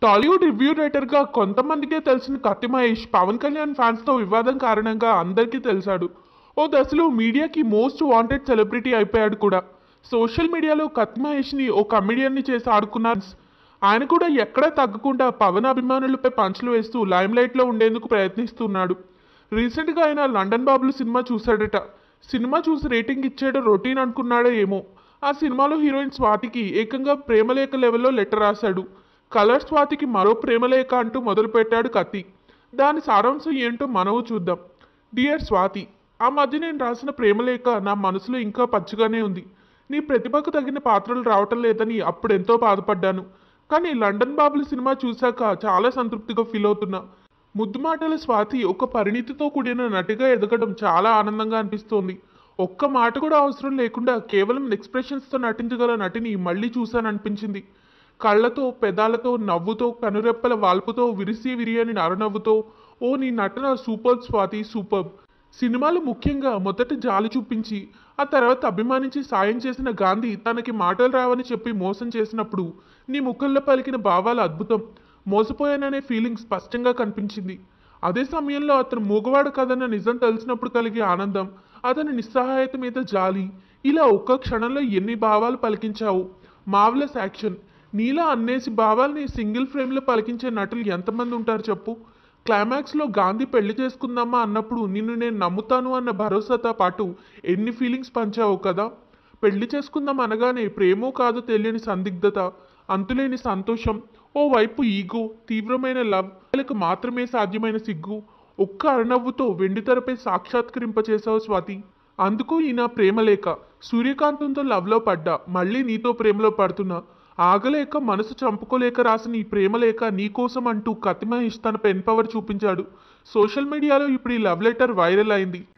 Tollywood review రైటర్గా కొంతమందికే తెలిసిన కత్తి మహేష్ పవన్ కళ్యాణ్ ఫ్యాన్స్తో వివాదం కారణంగా అందరికీ తెలిసాడు ఓ దశలో మీడియాకి మోస్ట్ వాంటెడ్ సెలబ్రిటీ అయిపోయాడు కూడా సోషల్ మీడియాలో కత్తి మహేష్ని ఓ కమెడియన్ని చేసి ఆడుకున్నారు ఆయన కూడా ఎక్కడా తగ్గకుండా పవన్ అభిమానులపై పంచులు వేస్తూ లైమ్లైట్లో ఉండేందుకు ప్రయత్నిస్తున్నాడు రీసెంట్గా ఆయన లండన్ బాబులు సినిమా చూశాడట సినిమా చూసి రేటింగ్ ఇచ్చాడో రొటీన్ అనుకున్నాడో ఏమో ఆ సినిమాలో హీరోయిన్ స్వాతికి ఏకంగా ప్రేమలేఖ లెవెల్లో లెటర్ రాశాడు కలర్ స్వాతికి మరో ప్రేమలేఖ అంటూ మొదలుపెట్టాడు కత్తి దాని సారాంశం ఏంటో మనము చూద్దాం డియర్ స్వాతి ఆ మధ్య నేను రాసిన ప్రేమలేఖ నా మనసులో ఇంకా పచ్చగానే ఉంది నీ ప్రతిభకు తగిన పాత్రలు రావటం లేదని అప్పుడు ఎంతో బాధపడ్డాను కానీ లండన్ బాబుల సినిమా చూశాక చాలా సంతృప్తిగా ఫీల్ అవుతున్నా ముద్దు మాటల స్వాతి ఒక పరిణితితో కూడిన నటిగా ఎదగడం చాలా ఆనందంగా అనిపిస్తోంది ఒక్క మాట కూడా అవసరం లేకుండా కేవలం ఎక్స్ప్రెషన్స్తో నటించగల నటిని మళ్ళీ చూశాననిపించింది కళ్ళతో పెదాలతో నవ్వుతో కనురెప్పల వాల్పుతో విరిసి విరియని నరనవ్వుతో ఓ నీ నటన సూపర్ స్వాతి సూపర్ సినిమాలు ముఖ్యంగా మొదట జాలి చూపించి ఆ తర్వాత అభిమానించి సాయం చేసిన గాంధీ తనకి మాటలు రావని చెప్పి మోసం చేసినప్పుడు నీ ముఖంలో పలికిన భావాలు అద్భుతం మోసపోయాననే ఫీలింగ్ స్పష్టంగా కనిపించింది అదే సమయంలో అతను మూగవాడు కదన్న నిజం తెలిసినప్పుడు కలిగే ఆనందం అతని నిస్సహాయత మీద జాలి ఇలా ఒక్క క్షణంలో ఎన్ని భావాలు పలికించావు మావలస్ యాక్షన్ నీలా అన్నేసి భావాల్ని సింగిల్ ఫ్రేమ్లో పలికించే నటులు ఎంతమంది ఉంటారు చెప్పు క్లైమాక్స్లో గాంధీ పెళ్లి చేసుకుందామా అన్నప్పుడు నిన్ను నేను నమ్ముతాను అన్న భరోసాతో పాటు ఎన్ని ఫీలింగ్స్ పంచావు కదా పెళ్లి చేసుకుందాం అనగానే ప్రేమో కాదో తెలియని సందిగ్ధత అంతులేని సంతోషం ఓ వైపు ఈగో తీవ్రమైన లవ్ వాళ్ళకు మాత్రమే సాధ్యమైన సిగ్గు ఒక్క అరణవ్వుతో వెండితెరపై సాక్షాత్కరింపచేశావు స్వాతి అందుకు ఈ నా ప్రేమలేఖ సూర్యకాంతంతో లవ్లో పడ్డా మళ్ళీ నీతో ప్రేమలో పడుతున్నా ఆగలేక మనసు చంపుకోలేక రాసిన ఈ ప్రేమలేఖ నీకోసం అంటూ కత్తి మహేష్ తన పెన్ పవర్ చూపించాడు సోషల్ మీడియాలో ఇప్పుడు ఈ లవ్ లెటర్ వైరల్ అయింది